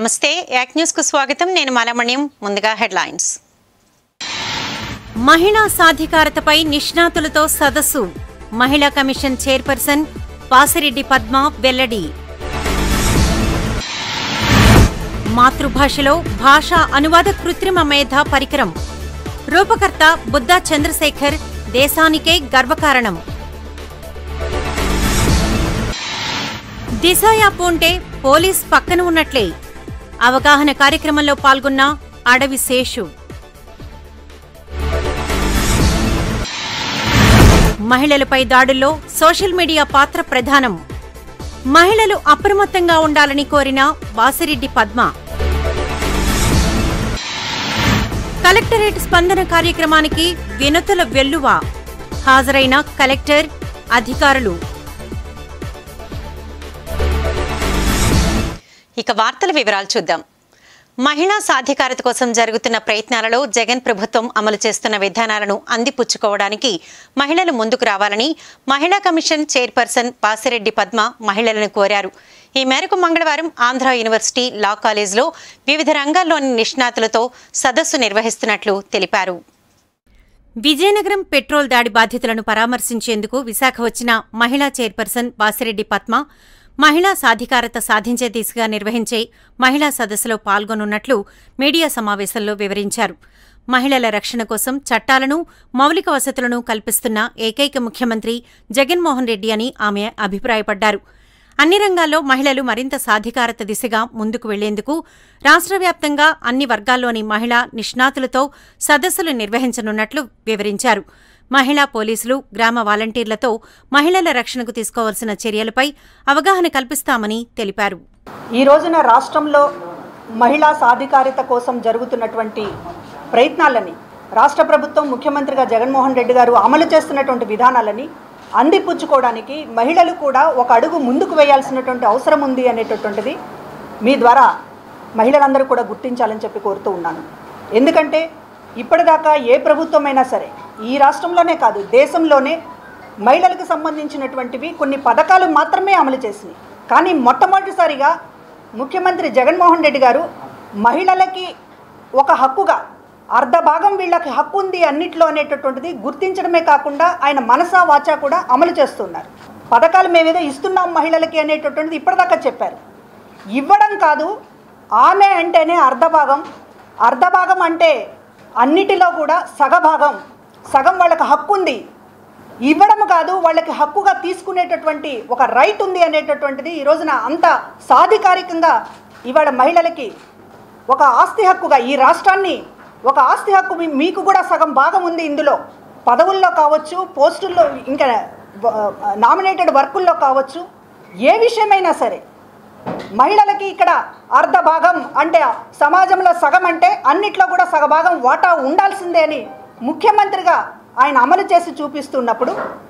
నమస్తే యాక్ న్యూస్ కు స్వాగతం నేను మాలమణ్యం ముందుగా హెడ్లైన్స్ మహిళా సాధికారతపై నిష్ణాతులతో సదస్సు మహిళా కమిషన్ చైర్పర్సన్ వాసిరెడ్డి పద్మ వెల్లడి మాతృభాషలో భాషా అనువాద కృత్రిమ మేధ పరికరం రూపకర్త బుద్ధా చంద్రశేఖర్ దేశానికే గర్వకారణం దిశ యాప్ ఉంటే పోలీస్ పక్కన ఉన్నట్లే అవగాహన కార్యక్రమంలో పాల్గొన్న అడవి శేషు మహిళలపై దాడుల్లో సోషల్ మీడియా పాత్ర ప్రధానం మహిళలు అప్రమత్తంగా ఉండాలని కోరిన వాసిరెడ్డి పద్మ కలెక్టరేట్ స్పందన కార్యక్రమానికి వినతుల వెల్లువ హాజరైన కలెక్టర్ అధికారులు ఇక వార్తల వివరాలు చూద్దాం మహిళా సాధికారత కోసం జరుగుతున్న ప్రయత్నాలలో జగన్ ప్రభుత్వం అమలు చేస్తున్న విధానాలను అందిపుచ్చుకోవడానికి మహిళలు ముందుకు రావాలని మహిళా కమిషన్ చైర్పర్సన్ వాసిరెడ్డి పద్మ మహిళలను కోరారు ఈ మేరకు మంగళవారం ఆంధ్ర యూనివర్సిటీ లా కాలేజ్లో వివిధ రంగాల్లోని నిష్ణాతులతో సదస్సు నిర్వహిస్తున్నట్లు తెలిపారు విజయనగరం పెట్రోల్ దాడి బాధితులను పరామర్శించేందుకు విశాఖ వచ్చిన మహిళా చైర్పర్సన్ వాసిరెడ్డి పద్మ మహిళా సాధికారత సాధించే దిశగా నిర్వహించే మహిళా సదస్సులో పాల్గొనున్నట్లు మీడియా సమావేశంలో వివరించారు మహిళల రక్షణ కోసం చట్టాలను మౌలిక వసతులను కల్పిస్తున్న ఏకైక ముఖ్యమంత్రి జగన్మోహన్ రెడ్డి అని ఆమె అభిప్రాయపడ్డారు అన్ని రంగాల్లో మహిళలు మరింత సాధికారత దిశగా ముందుకు వెళ్లేందుకు రాష్ట్ర వ్యాప్తంగా అన్ని వర్గాల్లోని మహిళా నిష్ణాతులతో సదస్సులు నిర్వహించనున్నట్లు వివరించారు మహిళా పోలీసులు గ్రామ వాలంటీర్లతో మహిళల రక్షణకు తీసుకోవాల్సిన చర్యలపై అవగాహన కల్పిస్తామని తెలిపారు ఈ రోజున రాష్ట్రంలో మహిళా సాధికారిత కోసం జరుగుతున్నటువంటి ప్రయత్నాలని రాష్ట్ర ప్రభుత్వం ముఖ్యమంత్రిగా జగన్మోహన్ రెడ్డి గారు అమలు చేస్తున్నటువంటి విధానాలని అందిపుచ్చుకోవడానికి మహిళలు కూడా ఒక అడుగు ముందుకు వేయాల్సినటువంటి అవసరం ఉంది అనేటటువంటిది మీ ద్వారా మహిళలందరూ కూడా గుర్తించాలని చెప్పి కోరుతూ ఉన్నాను ఎందుకంటే ఇప్పటిదాకా ఏ ప్రభుత్వమైనా సరే ఈ రాష్ట్రంలోనే కాదు దేశంలోనే మహిళలకు సంబంధించినటువంటివి కొన్ని పథకాలు మాత్రమే అమలు చేసినాయి కానీ మొట్టమొదటిసారిగా ముఖ్యమంత్రి జగన్మోహన్ రెడ్డి గారు మహిళలకి ఒక హక్కుగా అర్ధ భాగం వీళ్ళకి హక్కు ఉంది అన్నిట్లో అనేటటువంటిది గుర్తించడమే కాకుండా ఆయన మనసా వాచా కూడా అమలు చేస్తున్నారు పథకాలు మేమేదో ఇస్తున్నాం మహిళలకి అనేటటువంటిది ఇప్పటిదాకా చెప్పారు ఇవ్వడం కాదు ఆమె అంటేనే అర్ధ భాగం అర్ధ భాగం అంటే అన్నిటిలో కూడా సగభాగం సగం వాళ్ళకి హక్కు ఉంది ఇవ్వడం కాదు వాళ్ళకి హక్కుగా తీసుకునేటటువంటి ఒక రైట్ ఉంది అనేటటువంటిది ఈ రోజున అంత సాధికారికంగా ఇవాళ మహిళలకి ఒక ఆస్తి హక్కుగా ఈ రాష్ట్రాన్ని ఒక ఆస్తి హక్కు మీ- మీకు కూడా సగం భాగం ఉంది ఇందులో పదవుల్లో కావచ్చు పోస్టుల్లో ఇంకా నామినేటెడ్ వర్కుల్లో కావచ్చు ఏ విషయమైనా సరే మహిళలకి ఇక్కడ అర్ధ భాగం అంటే సమాజంలో సగం అంటే అన్నిట్లో కూడా సగభాగం వాటా ఉండాల్సిందే అని ముఖ్యమంత్రిగా ఆయన అమలు చేసి చూపిస్తున్నప్పుడు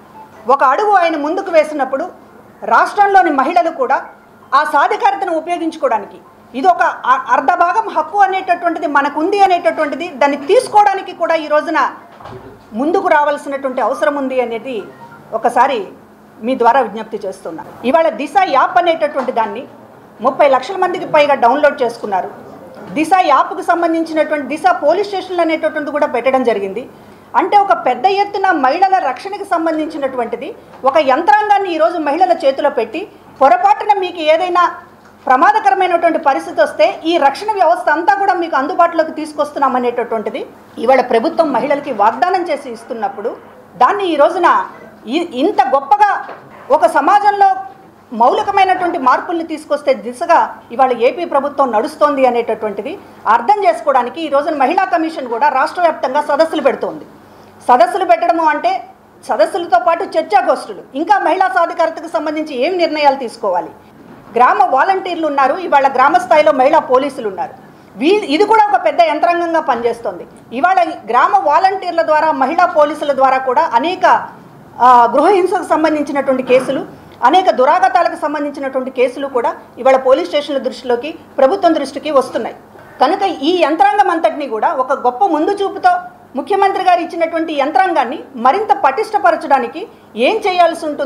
ఒక అడుగు ఆయన ముందుకు వేసినప్పుడు రాష్ట్రంలోని మహిళలు కూడా ఆ సాధికారతను ఉపయోగించుకోవడానికి ఇది ఒక అ- అర్ధ భాగం హక్కు అనేటటువంటిది మనకుంది అనేటటువంటిది దాన్ని తీసుకోవడానికి కూడా ఈ రోజున ముందుకు రావాల్సినటువంటి అవసరం ఉంది అనేది ఒకసారి మీ ద్వారా విజ్ఞప్తి చేస్తున్నా ఇవాళ దిశ యాప్ అనేటటువంటి దాన్ని ముప్పై లక్షల మందికి పైగా డౌన్లోడ్ చేసుకున్నారు దిశ యాప్కు సంబంధించినటువంటి దిశ పోలీస్ స్టేషన్లు అనేటటువంటి కూడా పెట్టడం జరిగింది అంటే ఒక పెద్ద ఎత్తున మహిళల రక్షణకు సంబంధించినటువంటిది ఒక యంత్రాంగాన్ని ఈరోజు మహిళల చేతిలో పెట్టి పొరపాటున మీకు ఏదైనా ప్రమాదకరమైనటువంటి పరిస్థితి వస్తే ఈ రక్షణ వ్యవస్థ అంతా కూడా మీకు అందుబాటులోకి తీసుకొస్తున్నాం అనేటటువంటిది ఇవాళ ప్రభుత్వం మహిళలకి వాగ్దానం చేసి ఇస్తున్నప్పుడు దాన్ని ఈ రోజున ఈ- ఇంత గొప్పగా ఒక సమాజంలో మౌలికమైనటువంటి మార్పుల్ని తీసుకొస్తే దిశగా ఇవాళ ఏపీ ప్రభుత్వం నడుస్తోంది అనేటటువంటిది అర్థం చేసుకోవడానికి ఈ రోజున మహిళా కమిషన్ కూడా రాష్ట్ర వ్యాప్తంగా సదస్సులు పెడుతోంది సదస్సులు పెట్టడము అంటే సదస్సులతో పాటు చర్చాగోష్ఠులు ఇంకా మహిళా సాధికారతకు సంబంధించి ఏం నిర్ణయాలు తీసుకోవాలి గ్రామ వాలంటీర్లు ఉన్నారు ఇవాళ గ్రామ స్థాయిలో మహిళా పోలీసులు ఉన్నారు వీ ఇది కూడా ఒక పెద్ద యంత్రాంగంగా పనిచేస్తుంది ఇవాళ గ్రామ వాలంటీర్ల ద్వారా మహిళా పోలీసుల ద్వారా కూడా అనేక ఆ, గృహహింసకు సంబంధించినటువంటి కేసులు అనేక దురాగతాలకు సంబంధించినటువంటి కేసులు కూడా ఇవాళ పోలీస్ స్టేషన్ల దృష్టిలోకి ప్రభుత్వం దృష్టికి వస్తున్నాయి కనుక ఈ యంత్రాంగం అంతటినీ కూడా ఒక గొప్ప ముందు చూపుతో ముఖ్యమంత్రి గారు ఇచ్చినటువంటి యంత్రాంగాన్ని మరింత పటిష్టపరచడానికి ఏం చేయాల్సి ఉంటుంది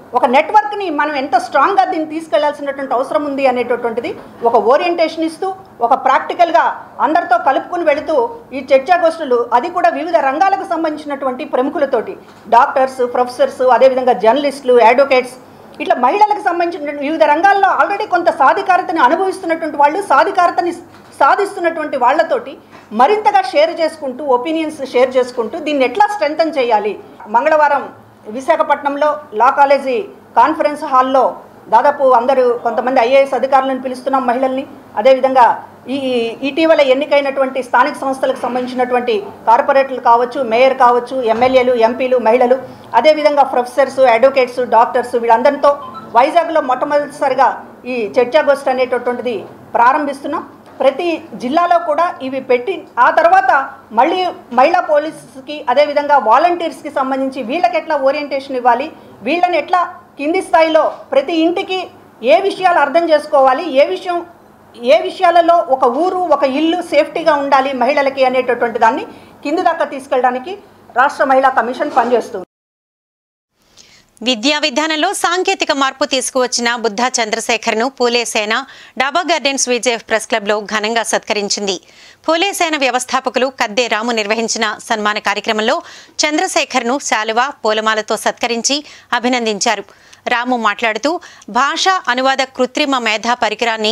ఒక నెట్వర్క్ని మనం ఎంత స్ట్రాంగ్గా దీన్ని తీసుకెళ్లాల్సినటువంటి అవసరం ఉంది అనేటటువంటిది ఒక ఓరియంటేషన్ ఇస్తూ ఒక ప్రాక్టికల్గా అందరితో కలుపుకుని వెళుతూ ఈ చర్చాగోష్ఠులు అది కూడా వివిధ రంగాలకు సంబంధించినటువంటి ప్రముఖులతోటి డాక్టర్స్ ప్రొఫెసర్స్ అదేవిధంగా జర్నలిస్టులు అడ్వకేట్స్ ఇట్లా మహిళలకు సంబంధించిన వివిధ రంగాల్లో ఆల్రెడీ కొంత సాధికారతని అనుభవిస్తున్నటువంటి వాళ్ళు సాధికారతని సాధిస్తున్నటువంటి వాళ్ళతోటి మరింతగా షేర్ చేసుకుంటూ ఒపీనియన్స్ షేర్ చేసుకుంటూ దీన్ని ఎట్లా స్ట్రెంగ్తన్ చేయాలి మంగళవారం విశాఖపట్నంలో లా కాలేజీ కాన్ఫరెన్స్ హాల్లో దాదాపు అందరూ కొంతమంది ఐఏఎస్ అధికారులను పిలుస్తున్నాం మహిళల్ని అదేవిధంగా ఈ ఇటీవల ఎన్నికైనటువంటి స్థానిక సంస్థలకు సంబంధించినటువంటి కార్పొరేట్లు కావచ్చు మేయర్ కావచ్చు ఎమ్మెల్యేలు ఎంపీలు మహిళలు అదేవిధంగా ప్రొఫెసర్స్ అడ్వకేట్స్ డాక్టర్స్ వీళ్ళందరితో వైజాగ్లో మొట్టమొదటిసారిగా ఈ చర్చాగోష్ఠి అనేటటువంటిది ప్రారంభిస్తున్నాం ప్రతి జిల్లాలో కూడా ఇవి పెట్టి ఆ తర్వాత మళ్ళీ మహిళా పోలీసుకి అదేవిధంగా వాలంటీర్స్కి సంబంధించి వీళ్ళకి ఎట్లా ఓరియంటేషన్ ఇవ్వాలి వీళ్ళని ఎట్లా కింది స్థాయిలో ప్రతి ఇంటికి ఏ విషయాలు అర్థం చేసుకోవాలి ఏ విషయం ఏ విషయాలలో ఒక ఊరు ఒక ఇల్లు సేఫ్టీగా ఉండాలి మహిళలకి అనేటటువంటి దాన్ని కింది దాకా తీసుకెళ్ళడానికి రాష్ట్ర మహిళా కమిషన్ పనిచేస్తుంది విద్యా విధానంలో సాంకేతిక మార్పు తీసుకువచ్చిన బుద్ధా చంద్రశేఖర్ను పూలే సేన డాబా గార్డెన్స్ విజయ్ ప్రెస్ క్లబ్లో ఘనంగా సత్కరించింది పూలే సేన వ్యవస్థాపకులు కద్దే రాము నిర్వహించిన సన్మాన కార్యక్రమంలో చంద్రశేఖర్ను శాలువా పూలమాలతో సత్కరించి అభినందించారు రాము మాట్లాడుతూ భాషా అనువాద కృత్రిమ మేధా పరికరాన్ని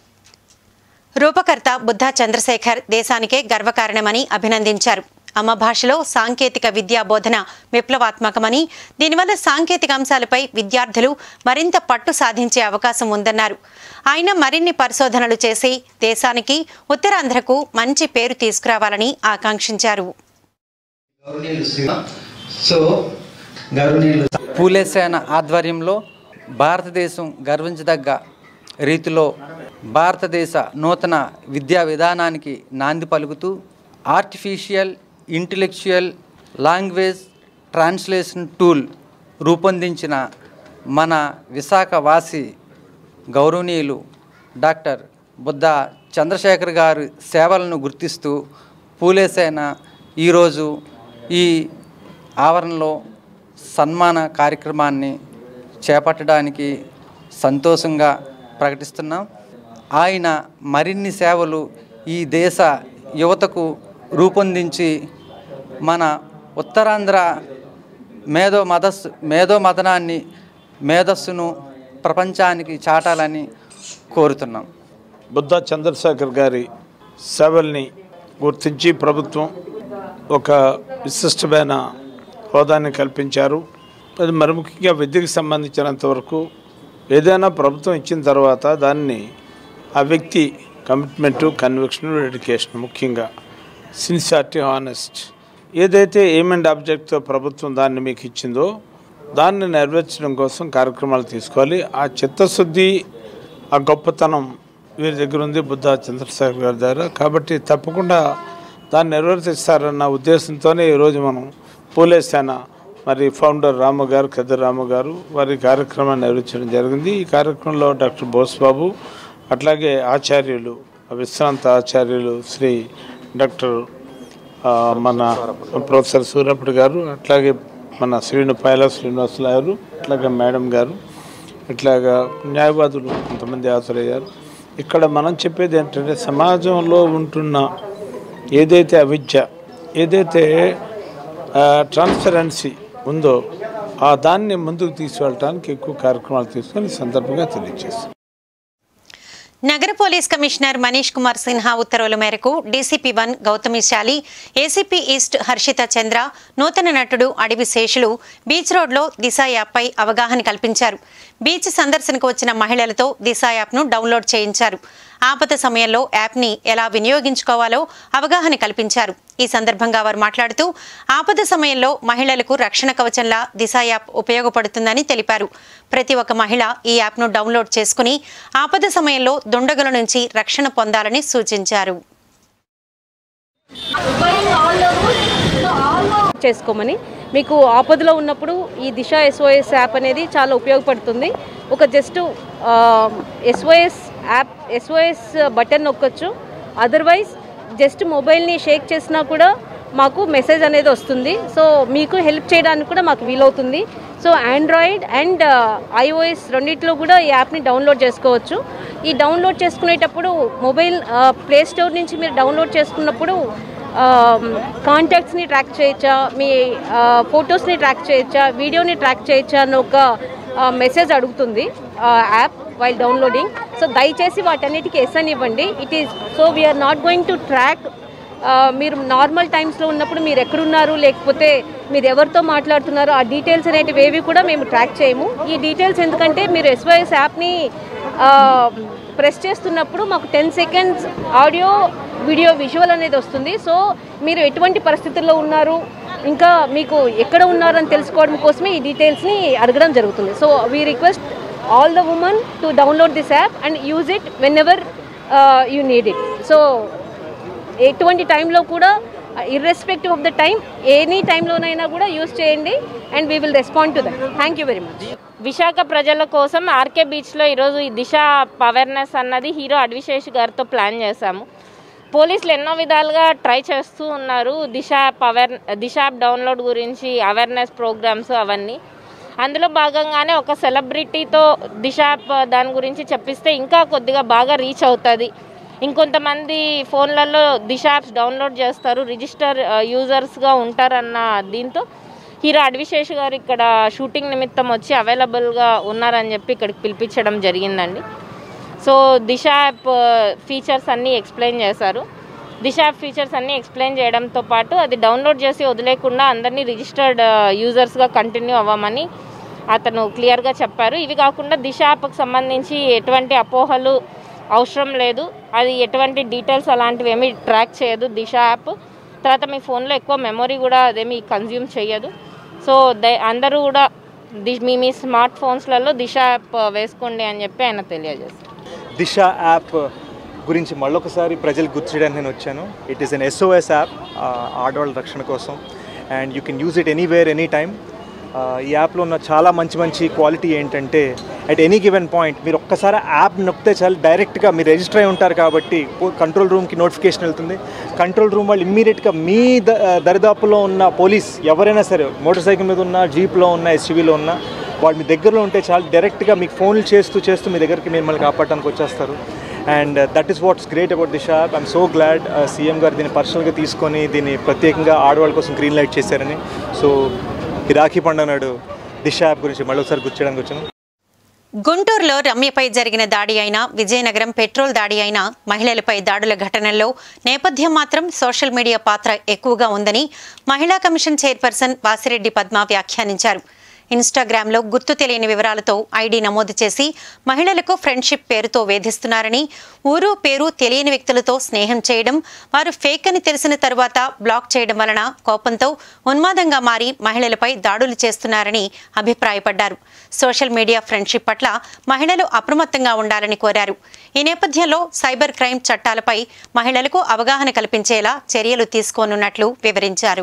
రూపకర్త బుద్ధా చంద్రశేఖర్ దేశానికే గర్వకారణమని అభినందించారు అమ్మ భాషలో సాంకేతిక విద్యా బోధన విప్లవాత్మకమని దీనివల్ల సాంకేతిక అంశాలపై విద్యార్థులు మరింత పట్టు సాధించే అవకాశం ఉందన్నారు ఆయన మరిన్ని పరిశోధనలు చేసి దేశానికి ఉత్తరాంధ్రకు మంచి పేరు తీసుకురావాలని ఆకాంక్షించారు గౌరవనీయులు శ్రీ సో గౌరవనీయులు పూలేసేన ఆధ్వర్యంలో భారతదేశం గర్వించదగ్గ రీతిలో భారతదేశ నూతన విద్యా విధానానికి నాంది పలుకుతూ artificial intellectual language translation tool రూపొందించిన మన విశాఖ వాసి గౌరవనీయులు డాక్టర్ బుద్ధ చంద్రశేఖర్ గారి సేవలను గుర్తిస్తూ పూలేసేన ఈరోజు ఈ ఆవరణలో సన్మాన కార్యక్రమాన్ని చేపట్టడానికి సంతోషంగా ప్రకటిస్తున్నాం ఆయన మరిన్ని సేవలు ఈ దేశ యువతకు రూపొందించి మన ఉత్తరాంధ్ర మేధో మదస్సు మేధో మదనాన్ని మేధస్సును ప్రపంచానికి చాటాలని కోరుతున్నాం బుద్ధ చంద్రశేఖర్ గారి సేవల్ని గుర్తించి ప్రభుత్వం ఒక విశిష్టమైన హోదాని కల్పించారు అది మరి ముఖ్యంగా విద్యకు సంబంధించినంత వరకు ఏదైనా ప్రభుత్వం ఇచ్చిన తర్వాత దాన్ని ఆ వ్యక్తి కమిట్మెంటు కన్విక్షన్ డెడికేషన్ ముఖ్యంగా సిన్సియారిటీ హానెస్ట్ ఏదైతే ఎయిమ్ అండ్ ఆబ్జెక్ట్తో ప్రభుత్వం దాన్ని మీకు ఇచ్చిందో దాన్ని నెరవేర్చడం కోసం కార్యక్రమాలు తీసుకోవాలి ఆ చిత్తశుద్ధి ఆ గొప్పతనం వీరి దగ్గర ఉంది బుద్ధ చంద్రశేఖర్ గారి దగ్గర కాబట్టి తప్పకుండా దాన్ని నెరవేర్తిస్తారన్న ఉద్దేశంతోనే ఈరోజు మనం పూలే సేన మరి ఫౌండర్ రాము గారు కద్ద రాము గారు వారి కార్యక్రమాన్ని నిర్వహించడం జరిగింది ఈ కార్యక్రమంలో డాక్టర్ బోస్ బాబు అట్లాగే ఆచార్యులు విశ్రాంత ఆచార్యులు శ్రీ డాక్టర్ ఆ, మన ప్రొఫెసర్ సూరప్పుడు గారు అట్లాగే మన శ్రీను పైల శ్రీనివాసులు గారు అట్లాగే మేడం గారు ఇట్లాగా న్యాయవాదులు కొంతమంది హాజరయ్యారు ఇక్కడ మనం చెప్పేది ఏంటంటే సమాజంలో ఉంటున్న ఏదైతే అవిద్య ఏదైతే ట్రాన్స్పరెన్సీ ఉందో ఆ దాన్ని ముందుకు తీసుకెళ్ళడానికి ఎక్కువ కార్యక్రమాలు తీసుకొని ఈ సందర్భంగా తెలియజేస్తాం నగర పోలీస్ కమిషనర్ మనీష్ కుమార్ సిన్హా ఉత్తర్వుల మేరకు DCP one Gautami Shali ACP east Harshita Chandra నూతన నటుడు అడవి శేషులు బీచ్ రోడ్లో దిశ యాప్పై అవగాహన కల్పించారు బీచ్ సందర్శనకు వచ్చిన మహిళలతో దిశ యాప్ను డౌన్లోడ్ చేయించారు ఆపద సమయంలో యాప్ని ఎలా వినియోగించుకోవాలో అవగాహన కల్పించారు ఈ సందర్భంగా వారు మాట్లాడుతూ ఆపద సమయంలో మహిళలకు రక్షణ కవచంలా దిశ యాప్ ఉపయోగపడుతుందని తెలిపారు ప్రతి ఒక్క మహిళ ఈ యాప్ను డౌన్లోడ్ చేసుకుని ఆపద సమయంలో దుండగుల నుంచి రక్షణ పొందాలని సూచించారు చేసుకోమని మీకు ఆపదలో ఉన్నప్పుడు ఈ దిశ ఎస్ఓఎస్ యాప్ అనేది చాలా ఉపయోగపడుతుంది ఒక just SOS app SOS button నొక్కొచ్చు అదర్వైజ్ జస్ట్ మొబైల్ని షేక్ చేసినా కూడా మాకు మెసేజ్ అనేది వస్తుంది సో మీకు హెల్ప్ చేయడానికి కూడా మాకు వీలవుతుంది సో ఆండ్రాయిడ్ అండ్ ఐఓఎస్ రెండిట్లో కూడా ఈ యాప్ని డౌన్లోడ్ చేసుకోవచ్చు ఈ డౌన్లోడ్ చేసుకునేటప్పుడు మొబైల్ ప్లే స్టోర్ నుంచి మీరు డౌన్లోడ్ చేసుకున్నప్పుడు కాంటాక్ట్స్ని ట్రాక్ చేయొచ్చా మీ ఫొటోస్ని ట్రాక్ చేయొచ్చా వీడియోని ట్రాక్ చేయొచ్చా అని ఒక మెసేజ్ అడుగుతుంది యాప్ వైల్ డౌన్లోడింగ్ సో దయచేసి వాటన్నిటికీ ఎస్ అని ఇవ్వండి it is so we're not going to track మీరు నార్మల్ టైమ్స్లో ఉన్నప్పుడు మీరు ఎక్కడున్నారు లేకపోతే మీరు ఎవరితో మాట్లాడుతున్నారో ఆ డీటెయిల్స్ అనేటివి ఏవి కూడా మేము ట్రాక్ చేయము ఈ డీటెయిల్స్ ఎందుకంటే మీరు ఎస్వైఎస్ యాప్ని ప్రెస్ చేస్తున్నప్పుడు మాకు ten seconds audio video visual అనేది వస్తుంది సో మీరు ఎటువంటి పరిస్థితుల్లో ఉన్నారు ఇంకా మీకు ఎక్కడ ఉన్నారని తెలుసుకోవడం కోసమే ఈ డీటెయిల్స్ని అడగడం జరుగుతుంది so we request all the women to download this app and use it whenever you need it so ఎటువంటి టైంలో కూడా irrespective of the time any టైంలోనైనా కూడా యూజ్ చేయండి and we will respond to that thank you very much Visakha ప్రజల కోసం RK బీచ్లో ఈరోజు ఈ దిశ అవేర్నెస్ అన్నది హీరో అడ్విశేష్ గారితో ప్లాన్ చేశాము పోలీసులు ఎన్నో విధాలుగా ట్రై చేస్తూ ఉన్నారు Disha app aware Disha app download గురించి అవేర్నెస్ ప్రోగ్రామ్స్ అవన్నీ అందులో భాగంగానే ఒక సెలబ్రిటీతో దిశ యాప్ దాని గురించి చెప్పిస్తే ఇంకా కొద్దిగా బాగా రీచ్ అవుతుంది ఇంకొంతమంది ఫోన్లలో దిశ యాప్స్ డౌన్లోడ్ చేస్తారు రిజిస్టర్ యూజర్స్గా ఉంటారన్న దీంతో హీరో అడ్విశేష్ గారు ఇక్కడ షూటింగ్ నిమిత్తం వచ్చి అవైలబుల్గా ఉన్నారని చెప్పి ఇక్కడికి పిలిపించడం జరిగిందండి సో దిశ యాప్ ఫీచర్స్ అన్నీ ఎక్స్ప్లెయిన్ చేశారు దిశ యాప్ ఫీచర్స్ అన్నీ ఎక్స్ప్లెయిన్ చేయడంతో పాటు అది డౌన్లోడ్ చేసి వదిలేకుండా అందరినీ రిజిస్టర్డ్ యూజర్స్గా కంటిన్యూ అవ్వమని అతను క్లియర్గా చెప్పారు ఇవి కాకుండా దిశ యాప్కి సంబంధించి ఎటువంటి అపోహలు అవసరం లేదు అది ఎటువంటి డీటెయిల్స్ అలాంటివి ఏమీ ట్రాక్ చేయదు దిశ యాప్ తర్వాత మీ ఫోన్లో ఎక్కువ మెమొరీ కూడా అదేమి కన్జ్యూమ్ చేయదు సో ద అందరూ కూడా ది మీ మీ స్మార్ట్ ఫోన్స్లలో దిశ యాప్ వేసుకోండి అని చెప్పి ఆయన తెలియజేస్తారు దిశ యాప్ గురించి మళ్ళొకసారి ప్రజలకు గుర్తు చేయడానికి నేను వచ్చాను it is an SOS app ఆడవాళ్ళ రక్షణ కోసం and you can use it anywhere any time ఈ యాప్లో ఉన్న చాలా మంచి మంచి క్వాలిటీ ఏంటంటే అట్ ఎనీ గివెన్ పాయింట్ మీరు ఒక్కసారి యాప్ నొక్కితే చాలు డైరెక్ట్గా మీరు రిజిస్టర్ అయి ఉంటారు కాబట్టి కంట్రోల్ రూమ్కి నోటిఫికేషన్ వెళ్తుంది కంట్రోల్ రూమ్ వాళ్ళు ఇమ్మీడియట్గా మీ ద దరిదాపులో ఉన్న పోలీస్ ఎవరైనా సరే మోటార్ సైకిల్ మీద ఉన్న జీప్లో ఉన్న ఎస్యూవీలో ఉన్న వాళ్ళు మీ దగ్గరలో ఉంటే చాలు డైరెక్ట్గా మీకు ఫోన్లు చేస్తూ చేస్తూ మీ దగ్గరికి మిమ్మల్ని కాపాడడానికి వచ్చేస్తారు and that is what's great about this app I'm so glad CM garu దీన్ని పర్సనల్గా తీసుకొని దీన్ని ప్రత్యేకంగా ఆడవాళ్ళ కోసం గ్రీన్ లైట్ చేశారని సో ఈ రాఖీ పండుగ నాడు దిశ యాప్ గురించి మళ్ళీ ఒకసారి గుర్తు చేయడానికి వచ్చాను గుంటూరులో రమ్యపై జరిగిన దాడి అయినా విజయనగరం పెట్రోల్ దాడి అయినా మహిళలపై దాడుల ఘటనల్లో నేపథ్యం మాత్రం సోషల్ మీడియా పాత్ర ఎక్కువగా ఉందని మహిళా కమిషన్ చైర్పర్సన్ వాసిరెడ్డి పద్మ వ్యాఖ్యానించారు ఇన్స్టాగ్రామ్లో గుర్తు తెలియని వివరాలతో ఐడి నమోదు చేసి మహిళలకు ఫ్రెండ్షిప్ పేరుతో వేధిస్తున్నారని ఊరు పేరు తెలియని వ్యక్తులతో స్నేహం చేయడం వారు ఫేక్ అని తెలిసిన తరువాత బ్లాక్ చేయడం వలన కోపంతో ఉన్మాదంగా మారి మహిళలపై దాడులు చేస్తున్నారని అభిప్రాయపడ్డారు సోషల్ మీడియా ఫ్రెండ్షిప్ పట్ల మహిళలు అప్రమత్తంగా ఉండాలని కోరారు ఈ నేపథ్యంలో సైబర్ క్రైమ్ చట్టాలపై మహిళలకు అవగాహన కల్పించేలా చర్యలు తీసుకోనున్నట్లు వివరించారు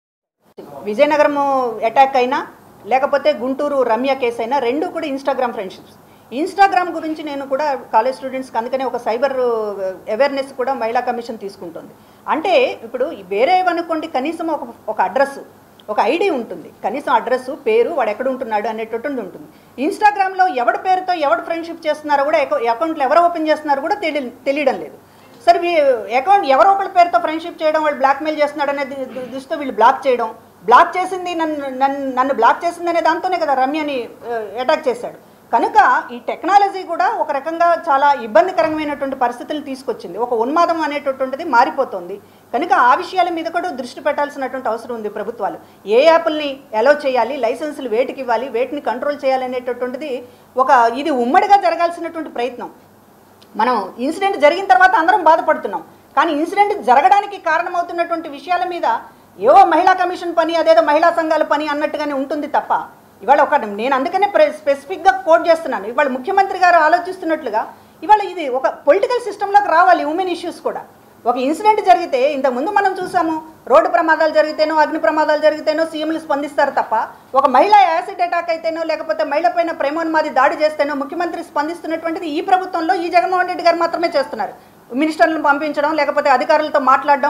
విజయనగరం అటాక్ అయినా లేకపోతే గుంటూరు రమ్య కేసు అయినా రెండు కూడా ఇన్స్టాగ్రామ్ ఫ్రెండ్షిప్స్ ఇన్స్టాగ్రామ్ గురించి నేను కూడా కాలేజ్ స్టూడెంట్స్కి అందుకనే ఒక సైబర్ అవేర్నెస్ కూడా మహిళా కమిషన్ తీసుకుంటుంది అంటే ఇప్పుడు వేరేవనుకోండి కనీసం ఒక ఒక అడ్రస్ ఒక ఐడి ఉంటుంది కనీసం అడ్రస్ పేరు వాడు ఎక్కడ ఉంటున్నాడు అనేటటువంటి ఉంటుంది ఇన్స్టాగ్రామ్లో ఎవడి పేరుతో ఎవడు ఫ్రెండ్షిప్ చేస్తున్నారో కూడా అకౌంట్లు ఎవరు ఓపెన్ చేస్తున్నారో కూడా తెలియ తెలియడం లేదు సరే వీ అకౌంట్ ఎవరో ఒకరి పేరుతో ఫ్రెండ్షిప్ చేయడం వాళ్ళు బ్లాక్మెయిల్ చేస్తున్నాడు అనే ది- ది- దృష్టితో వీళ్ళు బ్లాక్ చేయడం బ్లాక్ చేసింది నన్ను నన్ను నన్ను బ్లాక్ చేసింది అనే దాంతోనే కదా రమ్యని అటాక్ చేశాడు కనుక ఈ టెక్నాలజీ కూడా ఒక రకంగా చాలా ఇబ్బందికరమైనటువంటి పరిస్థితులు తీసుకొచ్చింది ఒక ఉన్మాదం అనేటటువంటిది మారిపోతుంది కనుక ఆ విషయాల మీద కూడా దృష్టి పెట్టాల్సినటువంటి అవసరం ఉంది ప్రభుత్వాలు ఏ యాప్ల్ని అలో చేయాలి లైసెన్సులు వేటికి ఇవ్వాలి వేటిని కంట్రోల్ చేయాలనేటటువంటిది ఒక ఇది ఉమ్మడిగా జరగాల్సినటువంటి ప్రయత్నం మనం ఇన్సిడెంట్ జరిగిన తర్వాత అందరం బాధపడుతున్నాం కానీ ఇన్సిడెంట్ జరగడానికి కారణమవుతున్నటువంటి విషయాల మీద ఏవో మహిళా కమిషన్ పని అదేదో మహిళా సంఘాల పని అన్నట్టుగానే ఉంటుంది తప్ప ఇవాళ ఒక నేను అందుకనే ప్రె- స్పెసిఫిక్గా కోట్ చేస్తున్నాను ఇవాళ ముఖ్యమంత్రి గారు ఆలోచిస్తున్నట్లుగా ఇవాళ ఇది ఒక పొలిటికల్ సిస్టంలోకి రావాలి ఉమెన్ ఇష్యూస్ కూడా ఒక ఇన్సిడెంట్ జరిగితే ఇంతకుముందు మనం చూసాము రోడ్డు ప్రమాదాలు జరిగితేనో అగ్ని ప్రమాదాలు జరిగితేనో సీఎంలు స్పందిస్తారు తప్ప ఒక మహిళ యాసిడ్ అటాక్ అయితేనో లేకపోతే మహిళ పైన ప్రేమోన్మాది దాడి చేస్తేనో ముఖ్యమంత్రి స్పందిస్తున్నటువంటిది ఈ ప్రభుత్వంలో ఈ జగన్మోహన్ రెడ్డి గారు మాత్రమే చేస్తున్నారు మినిస్టర్లను పంపించడం లేకపోతే అధికారులతో మాట్లాడడం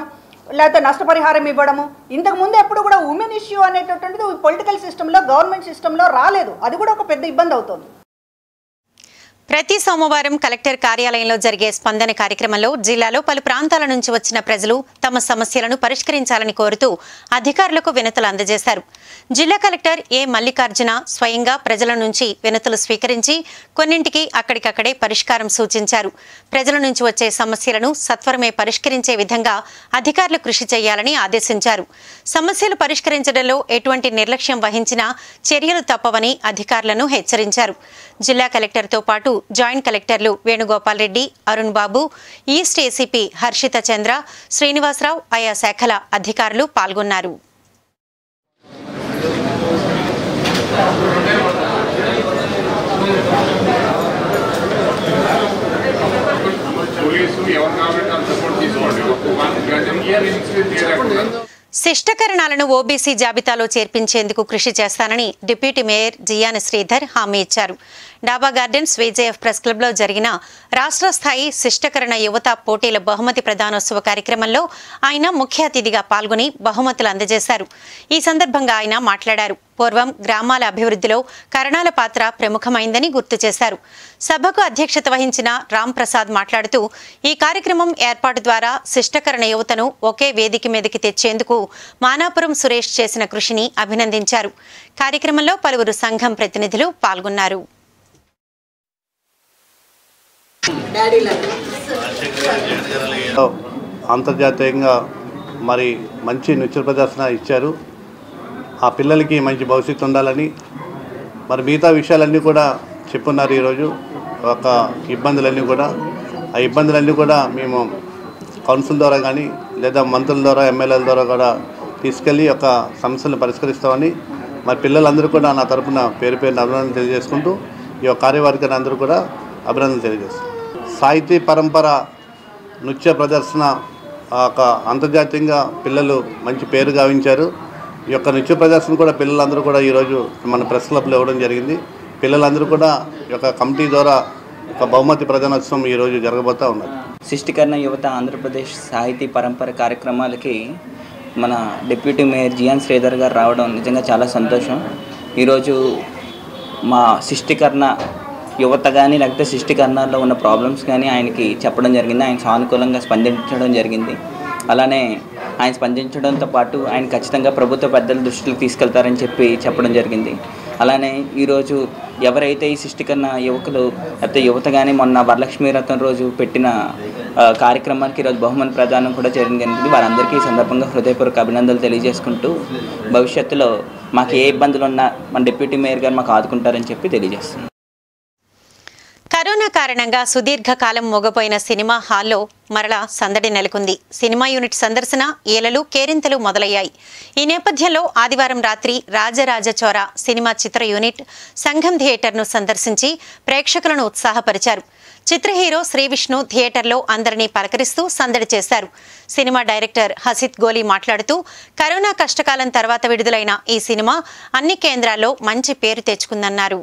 లేకపోతే నష్టపరిహారం ఇవ్వడము ఇంతకు ముందు ఎప్పుడు కూడా ఉమెన్ ఇష్యూ అనేటటువంటిది పొలిటికల్ సిస్టంలో గవర్నమెంట్ సిస్టంలో రాలేదు అది కూడా ఒక పెద్ద ఇబ్బంది అవుతుంది ప్రతి సోమవారం కలెక్టర్ కార్యాలయంలో జరిగే స్పందన కార్యక్రమంలో జిల్లాలో పలు ప్రాంతాల నుంచి వచ్చిన ప్రజలు తమ సమస్యలను పరిష్కరించాలని కోరుతూ అధికారులకు వినతులు అందజేశారు జిల్లా కలెక్టర్ ఏ మల్లికార్జున స్వయంగా ప్రజల నుంచి వినతులు స్వీకరించి కొన్నింటికి అక్కడికక్కడే పరిష్కారం సూచించారు ప్రజల నుంచి వచ్చే సమస్యలను సత్వరమే పరిష్కరించే విధంగా అధికారులు కృషి చేయాలని ఆదేశించారు సమస్యలు పరిష్కరించడంలో ఎటువంటి నిర్లక్ష్యం వహించినా చర్యలు తప్పవని అధికారులను హెచ్చరించారు జిల్లా కలెక్టర్తో పాటు జాయింట్ కలెక్టర్లు వేణుగోపాల్ రెడ్డి అరుణ్ బాబు ఈస్ట్ ఏసీపీ హర్షిత చంద్ర శ్రీనివాసరావు ఆయా శాఖల అధికారులు పాల్గొన్నారు పోలీసు ఎవరు కావాలంటే అంత సపోర్ట్ తీసుకోండి ఒక వన్ గంట ఇయర్ ఇన్సిడెంట్ చేయకుండా శిష్టకరణాలను ఓబీసీ జాబితాలో చేర్పించేందుకు కృషి చేస్తానని డిప్యూటీ మేయర్ జియాని శ్రీధర్ హామీ ఇచ్చారు డాబా గార్డెన్స్ విజేఎఫ్ ప్రెస్ క్లబ్లో జరిగిన రాష్ట్ర స్థాయి శిష్టకరణ యువత పోటీల బహుమతి ప్రదానోత్సవ కార్యక్రమంలో ఆయన ముఖ్య అతిథిగా పాల్గొని బహుమతులు అందజేశారు ఈ సందర్భంగా ఆయన మాట్లాడారు పూర్వం గ్రామాల అభివృద్ధిలో కరణాల పాత్ర ప్రముఖమైందని గుర్తు చేశారు సభకు అధ్యక్షత వహించిన రామ్ ప్రసాద్ మాట్లాడుతూ ఈ కార్యక్రమం ఏర్పాటు ద్వారా శిష్టకరణ యువతను ఒకే వేదిక మీదకి తెచ్చేందుకు మానాపురం సురేష్ చేసిన కృషిని అభినందించారు కార్యక్రమంలో పలువురు సంఘం ప్రతినిధులు పాల్గొన్నారు అంతర్జాతీయంగా మరి మంచి నృత్య ప్రదర్శన ఇచ్చారు ఆ పిల్లలకి మంచి భవిష్యత్తు ఉండాలని మరి మిగతా విషయాలన్నీ కూడా చెప్పున్నారు ఈరోజు ఒక ఇబ్బందులన్నీ కూడా ఆ ఇబ్బందులన్నీ కూడా మేము కౌన్సిల్ ద్వారా కానీ లేదా మంత్రుల ద్వారా ఎమ్మెల్యేల ద్వారా కూడా తీసుకెళ్ళి ఒక సమస్యలను పరిష్కరిస్తామని మరి పిల్లలందరూ కూడా నా తరపున పేరు పేరున అభినందన తెలియజేసుకుంటూ ఈ యొక్క కార్యవర్గాన్ని అందరూ కూడా అభినందన తెలియజేస్తాం సాహితీ పరంపర నృత్య ప్రదర్శన ఆ యొక్క అంతర్జాతీయంగా పిల్లలు మంచి పేరు గావించారు ఈ యొక్క నృత్య ప్రదర్శన కూడా పిల్లలందరూ కూడా ఈరోజు మన ప్రెస్ క్లబ్లో ఇవ్వడం జరిగింది పిల్లలందరూ కూడా ఈ యొక్క కమిటీ ద్వారా ఒక బహుమతి ప్రధానోత్సవం ఈరోజు జరగబోతూ ఉన్నది సృష్టికరణ యువత ఆంధ్రప్రదేశ్ సాహితీ పరంపర కార్యక్రమాలకి మన డిప్యూటీ మేయర్ జియాన్ శ్రీధర్ గారు రావడం నిజంగా చాలా సంతోషం ఈరోజు మా సృష్టికరణ యువత కానీ లేకపోతే సృష్టికరణలో ఉన్న ప్రాబ్లమ్స్ కానీ ఆయనకి చెప్పడం జరిగింది ఆయన సానుకూలంగా స్పందించడం జరిగింది అలానే ఆయన స్పందించడంతో పాటు ఆయన ఖచ్చితంగా ప్రభుత్వ పెద్దల దృష్టికి తీసుకెళ్తారని చెప్పి చెప్పడం జరిగింది అలానే ఈరోజు ఎవరైతే ఈ సృష్టికరణ యువకులు లేకపోతే యువత కానీ మొన్న వరలక్ష్మీ రథం రోజు పెట్టిన ఆ, కార్యక్రమానికి ఈరోజు బహుమతి ప్రదానం కూడా జరిగింది వారందరికీ ఈ సందర్భంగా హృదయపూర్వక అభినందనలు తెలియజేసుకుంటూ భవిష్యత్తులో మాకు ఏ ఇబ్బందులు ఉన్నా మన డిప్యూటీ మేయర్ గారు మాకు ఆదుకుంటారని చెప్పి తెలియజేస్తున్నాం కరోనా కారణంగా సుదీర్ఘకాలం మోగపోయిన సినిమా హాల్లో మరలా సందడి నెలకొంది సినిమా యూనిట్ సందర్శన ఏలలు కేరింతలు మొదలయ్యాయి ఈ నేపథ్యంలో ఆదివారం రాత్రి రాజరాజ చోర సినిమా చిత్ర యూనిట్ సంఘం థియేటర్ను సందర్శించి ప్రేక్షకులను ఉత్సాహపరిచారు చిత్ర హీరో శ్రీ విష్ణు థియేటర్లో అందరినీ పలకరిస్తూ సందడి చేశారు సినిమా డైరెక్టర్ హసిత్ గోలీ మాట్లాడుతూ కరోనా కష్టకాలం తర్వాత విడుదలైన ఈ సినిమా అన్ని కేంద్రాల్లో మంచి పేరు తెచ్చుకుందన్నారు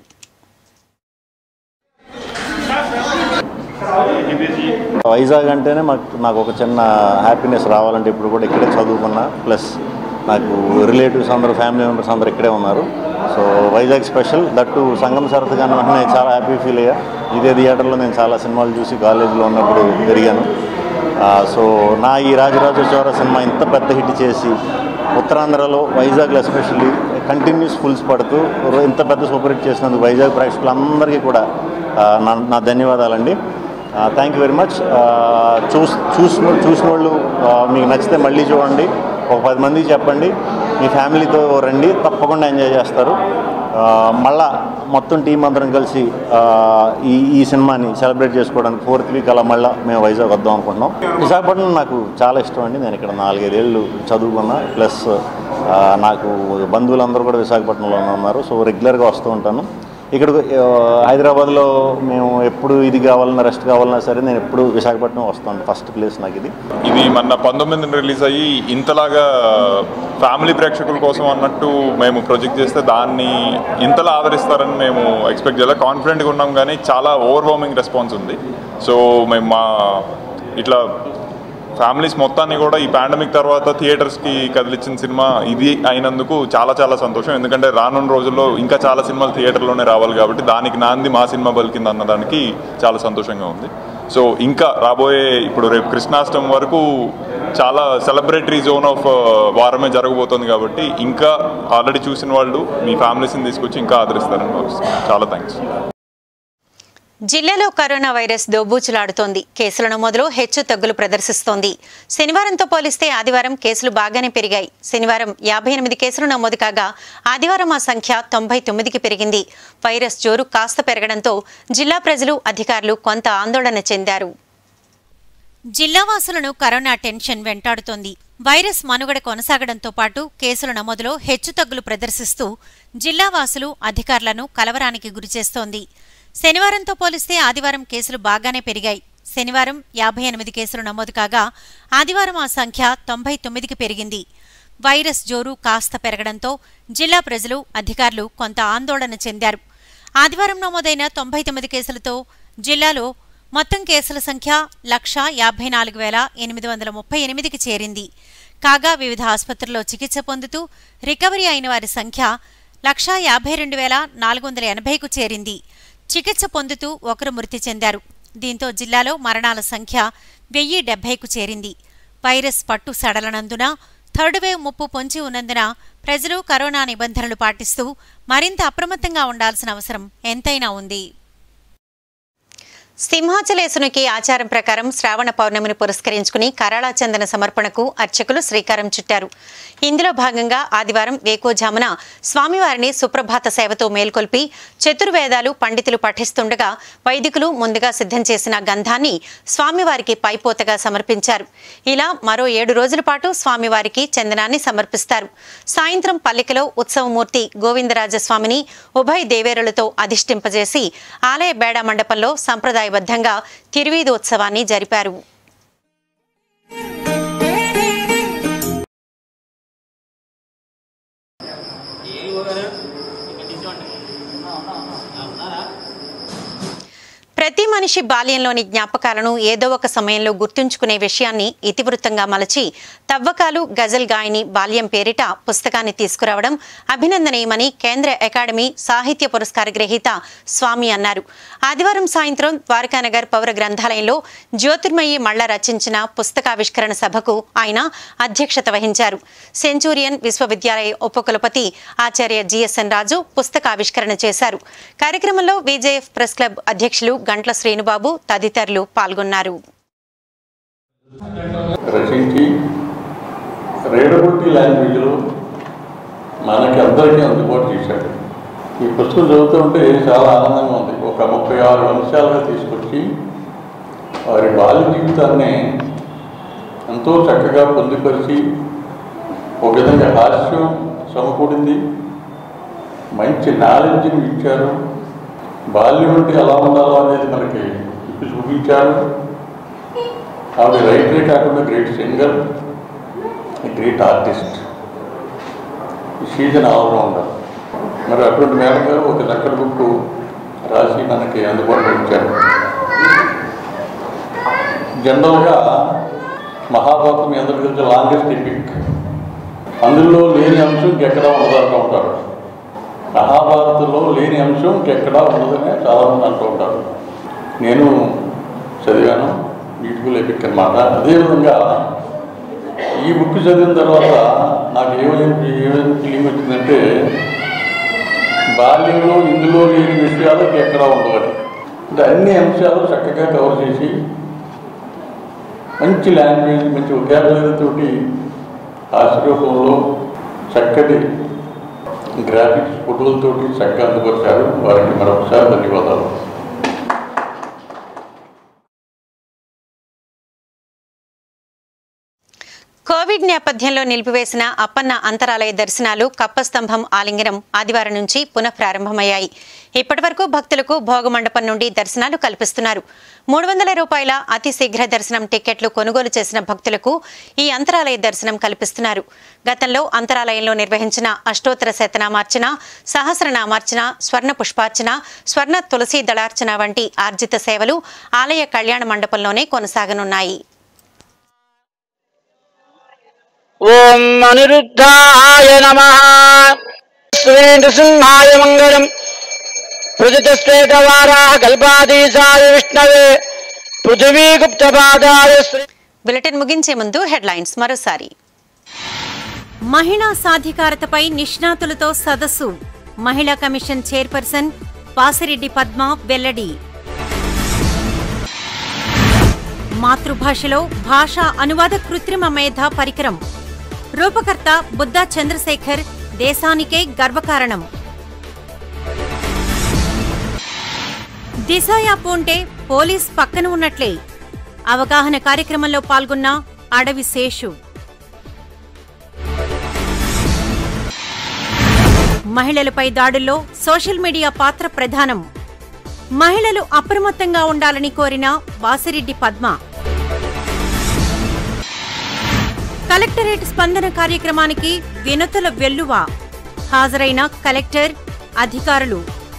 వైజాగ్ అంటేనే మాకు నాకు ఒక చిన్న హ్యాపీనెస్ రావాలంటే ఇప్పుడు కూడా ఇక్కడే చదువుకున్నా ప్లస్ నాకు రిలేటివ్స్ అందరూ ఫ్యామిలీ మెంబర్స్ అందరూ ఇక్కడే ఉన్నారు so Vizag special that Sangam Sarath కానీ వెంటనే చాలా హ్యాపీ ఫీల్ అయ్యా ఇదే థియేటర్లో నేను చాలా సినిమాలు చూసి కాలేజీలో ఉన్నప్పుడు పెరిగాను ఆ, సో నా ఈ రాజరాజ చోర సినిమా ఇంత పెద్ద హిట్ చేసి ఉత్తరాంధ్రలో వైజాగ్లో ఎస్పెషల్లీ కంటిన్యూస్ ఫుల్స్ పడుతూ ఇంత పెద్ద సూపర్ హిట్ చేసినందుకు వైజాగ్ ప్రేక్షకులందరికీ కూడా ఆ, నా నా ధన్యవాదాలండి థ్యాంక్ యూ వెరీ మచ్ చూస్ చూసిన చూసిన వాళ్ళు ఆ, మీకు నచ్చితే మళ్ళీ చూడండి ఒక పది మందికి చెప్పండి మీ ఫ్యామిలీతో రండి తప్పకుండా ఎంజాయ్ చేస్తారు ఆ, మళ్ళా మొత్తం టీం అందరం కలిసి ఆ, ఈ ఈ సినిమాని సెలబ్రేట్ చేసుకోవడానికి ఫోర్త్ వీక్ అలా మళ్ళీ మేము వైజాగ్ వద్దాం అనుకుంటున్నాం విశాఖపట్నం నాకు చాలా ఇష్టం అండి నేను ఇక్కడ నాలుగైదేళ్ళు చదువుకున్నా ప్లస్ ఆ, నాకు బంధువులందరూ కూడా విశాఖపట్నంలోనే ఉన్నారు సో రెగ్యులర్గా వస్తూ ఉంటాను ఇక్కడ హైదరాబాద్లో మేము ఎప్పుడు ఇది కావాలన్నా రెస్ట్ కావాలన్నా సరే నేను ఎప్పుడు విశాఖపట్నం వస్తాను ఫస్ట్ ప్లేస్ నాకు ఇది ఇది మొన్న పంతొమ్మిదిని రిలీజ్ అయ్యి ఇంతలాగా ఫ్యామిలీ ప్రేక్షకుల కోసం అన్నట్టు మేము ప్రొజెక్ట్ చేస్తే దాన్ని ఇంతలా ఆదరిస్తారని మేము ఎక్స్పెక్ట్ చేయాలి కాన్ఫిడెంట్గా ఉన్నాం కానీ చాలా ఓవర్వార్మింగ్ రెస్పాన్స్ ఉంది సో మేము మా ఇట్లా ఫ్యామిలీస్ మొత్తాన్ని కూడా ఈ పాండమిక్ తర్వాత థియేటర్స్కి కదిలించిన సినిమా ఇది అయినందుకు చాలా చాలా సంతోషం ఎందుకంటే రానున్న రోజుల్లో ఇంకా చాలా సినిమాలు థియేటర్లోనే రావాలి కాబట్టి దానికి నాంది మా సినిమా బలికింది అన్నదానికి చాలా సంతోషంగా ఉంది సో ఇంకా రాబోయే ఇప్పుడు రేపు కృష్ణాష్టమి వరకు చాలా సెలబ్రేటరీ జోన్ ఆఫ్ వారమే జరగబోతోంది కాబట్టి ఇంకా ఆల్రెడీ చూసిన వాళ్ళు మీ ఫ్యామిలీస్ని తీసుకొచ్చి ఇంకా ఆదరిస్తారని భావిస్తున్నాను చాలా థ్యాంక్స్ జిల్లాలో కరోనా వైరస్ దోబూచులాడుతోంది కేసుల నమోదులో హెచ్చు తగ్గులు ప్రదర్శిస్తోంది శనివారంతో పోలిస్తే ఆదివారం కేసులు బాగానే పెరిగాయి శనివారం యాభై ఎనిమిది కేసులు నమోదు కాగా ఆదివారం ఆ సంఖ్య తొంభై తొమ్మిదికి పెరిగింది వైరస్ జోరు కాస్త పెరగడంతో జిల్లా ప్రజలు అధికారులు కొంత ఆందోళన చెందారు జిల్లావాసులను కరోనా టెన్షన్ వెంటాడుతోంది వైరస్ మనుగడ కొనసాగడంతో పాటు కేసుల నమోదులో హెచ్చుతగ్గులు ప్రదర్శిస్తూ జిల్లావాసులు అధికారులను కలవరానికి గురిచేస్తోంది శనివారంతో పోలిస్తే ఆదివారం కేసులు బాగానే పెరిగాయి శనివారం యాభై ఎనిమిది కేసులు నమోదు కాగా ఆదివారం ఆ సంఖ్య తొంభై తొమ్మిదికి పెరిగింది వైరస్ జోరు కాస్త పెరగడంతో జిల్లా ప్రజలు అధికారులు కొంత ఆందోళన చెందారు ఆదివారం నమోదైన తొంభై తొమ్మిది కేసులతో జిల్లాలో మొత్తం కేసుల సంఖ్య లక్ష యాభై నాలుగు వేల ఎనిమిది వందల ముప్పై ఎనిమిదికి చేరింది కాగా వివిధ ఆసుపత్రుల్లో చికిత్స పొందుతూ రికవరీ అయిన వారి సంఖ్య లక్షా యాభై రెండు వేల నాలుగు వందల ఎనభైకు చేరింది చికిత్స పొందుతూ ఒకరు మృతి చెందారు దీంతో జిల్లాలో మరణాల సంఖ్య వెయ్యి డెబ్బైకు చేరింది వైరస్ పట్టు సడలనందున థర్డ్ వేవ్ ముప్పు పొంచి ఉన్నందున ప్రజలు కరోనా నిబంధనలు పాటిస్తూ మరింత అప్రమత్తంగా ఉండాల్సిన అవసరం ఎంతైనా ఉంది సింహాచలేసునికి ఆచారం ప్రకారం శ్రావణ పౌర్ణమిని పురస్కరించుకుని కరాళా చందన సమర్పణకు అర్చకులు శ్రీకారం చుట్టారు ఇందులో భాగంగా ఆదివారం వేకోజామున స్వామివారిని సుప్రభాత సేవతో మేల్కొల్పి చతుర్వేదాలు పండితులు పఠిస్తుండగా వైదికులు ముందుగా సిద్ధం చేసిన గంధాన్ని స్వామివారికి పైపోతగా సమర్పించారు ఇలా మరో ఏడు రోజుల పాటు స్వామివారికి చందనాన్ని సమర్పిస్తారు సాయంత్రం పల్లికలో ఉత్సవమూర్తి గోవిందరాజస్వామిని ఉభయ దేవేరులతో అధిష్ఠింపజేసి ఆలయ బేడా మండపంలో సంప్రదాయబద్ధంగా తిరువీధోత్సవాన్ని జరిపారు ప్రతి మనిషి బాల్యంలోని జ్ఞాపకాలను ఏదో ఒక సమయంలో గుర్తుంచుకునే విషయాన్ని ఇతివృత్తంగా మలచి తవ్వకాలు గజల్ గాయని బాల్యం పేరిట పుస్తకాన్ని తీసుకురావడం అభినందనీయమని కేంద్ర అకాడమీ సాహిత్య పురస్కార గ్రహీత స్వామి అన్నారు ఆదివారం సాయంత్రం ద్వారకానగర్ పౌర గ్రంథాలయంలో జ్యోతిర్మయి మళ్ల రచించిన పుస్తకావిష్కరణ సభకు ఆయన అధ్యక్షత వహించారు సెంచూరియన్ విశ్వవిద్యాలయ ఉపకులపతి ఆచార్య జిఎస్ఎన్ రాజు పుస్తకావిష్కరణ చేశారు కార్యక్రమంలో విజేఎఫ్ ప్రెస్ క్లబ్ అధ్యక్షులు గంట్ల శ్రీనుబాబు తదితరులు పాల్గొన్నారు రచించి రీడబిలిటీ లాంగ్వేజ్లో మనకి అందరికీ అందుబాటు చేశాడు ఈ పుస్తకం చదువుతుంటే చాలా ఆనందంగా ఉంది ఒక ముప్పై ఆరు అంశాలుగా తీసుకొచ్చి వారి బాల్య జీవితాన్ని ఎంతో చక్కగా పొందుపరిచి ఒక విధంగా హాస్యం సమకూడింది మంచి నాలెడ్జ్ని ఇచ్చారు బాల్యం అంటే ఎలా ఉండాలో అనేది మనకి ఇప్పి చూపించారు ఆవిడ రైటరే కాకుండా great singer great artist season allrounder మరి అటువంటి మేడం గారు ఒక చక్కటి బుక్ రాసి మనకి అందుబాటులో ఉంచారు జనరల్గా మహాభారతం మీ అందరికీ తెలిసిన లాంగెస్ట్ ఎపిక్ అందులో లేని అంశం ఇంకెక్కడా ఉండదంటూ ఉంటారు మహాభారతంలో లేని అంశం ఇంకెక్కడా ఉండదనే చాలామంది అంటూ ఉంటారు నేను చదివాను బ్యూటిఫుల్ ఎపిక్ అనమాట అదేవిధంగా ఈ బుక్ చదివిన తర్వాత నాకు ఏమైంది ఏమైంది ఫీలింగ్ వచ్చిందంటే బాల్యంలో ఇందులో లేని విషయాలు ఎక్కడా ఉండవని అంటే అన్ని అంశాలు చక్కగా కవర్ చేసి మంచి లాంగ్వేజ్ మంచి ఒకేబులరీ తోటి హాస్యరూపంలో చక్కటి గ్రాఫిక్స్ ఫోటోలతోటి చక్కగా అందుకొచ్చారు వారికి మరొకసారి ధన్యవాదాలు కోవిడ్ నేపథ్యంలో నిలిపివేసిన అప్పన్న అంతరాలయ దర్శనాలు కప్పస్తంభం ఆలింగనం ఆదివారం నుంచి పునః ప్రారంభమయ్యాయి ఇప్పటివరకు భక్తులకు భోగమండపం నుండి దర్శనాలు కల్పిస్తున్నారు మూడు వందల రూపాయల అతి శీఘ్ర దర్శనం టికెట్లు కొనుగోలు చేసిన భక్తులకు ఈ అంతరాలయ దర్శనం కల్పిస్తున్నారు గతంలో అంతరాలయంలో నిర్వహించిన అష్టోత్తర శతనామార్చన సహస్రనామార్చన స్వర్ణ పుష్పార్చన స్వర్ణ తులసి దళార్చన వంటి ఆర్జిత సేవలు ఆలయ కళ్యాణ మండపంలోనే కొనసాగనున్నాయి ఓం అనిరుద్ధాయ నమ నృసింహాయ మంగళం పృథితశ్వేతవారాహ కల్పాధీశాయ విష్ణవే పృథివీగుప్తపాదాయ శ్రీ బులెటిన్ ముగించే ముందు హెడ్లైన్స్ మరోసారి మహిళా సాధికారతపై నిష్ణాతులతో సదస్సు మహిళా కమిషన్ చైర్పర్సన్ వాసిరెడ్డి పద్మ వెల్లడి మాతృభాషలో భాషా అనువాద కృత్రిమ మేధ పరికరం రూపకర్త బుద్ధా చంద్రశేఖర్ దేశానికే గర్వకారణం దిశ యాప్ ఉంటే పోలీస్ పక్కన ఉన్నట్లే అవగాహన కార్యక్రమంలో పాల్గొన్న అడవి శేషు మహిళలపై దాడుల్లో సోషల్ మీడియా పాత్ర ప్రధానం మహిళలు అప్రమత్తంగా ఉండాలని కోరిన వాసిరెడ్డి పద్మ కలెక్టరేట్ స్పందన కార్యక్రమానికి వినతుల వెల్లువ హాజరైన కలెక్టర్ అధికారులు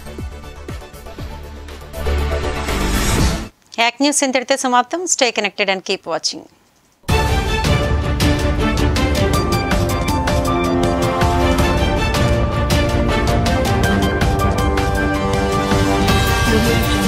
యాక్ న్యూస్ ఇంతటితో సమాప్తం stay connected and keep watching Audio Jungle.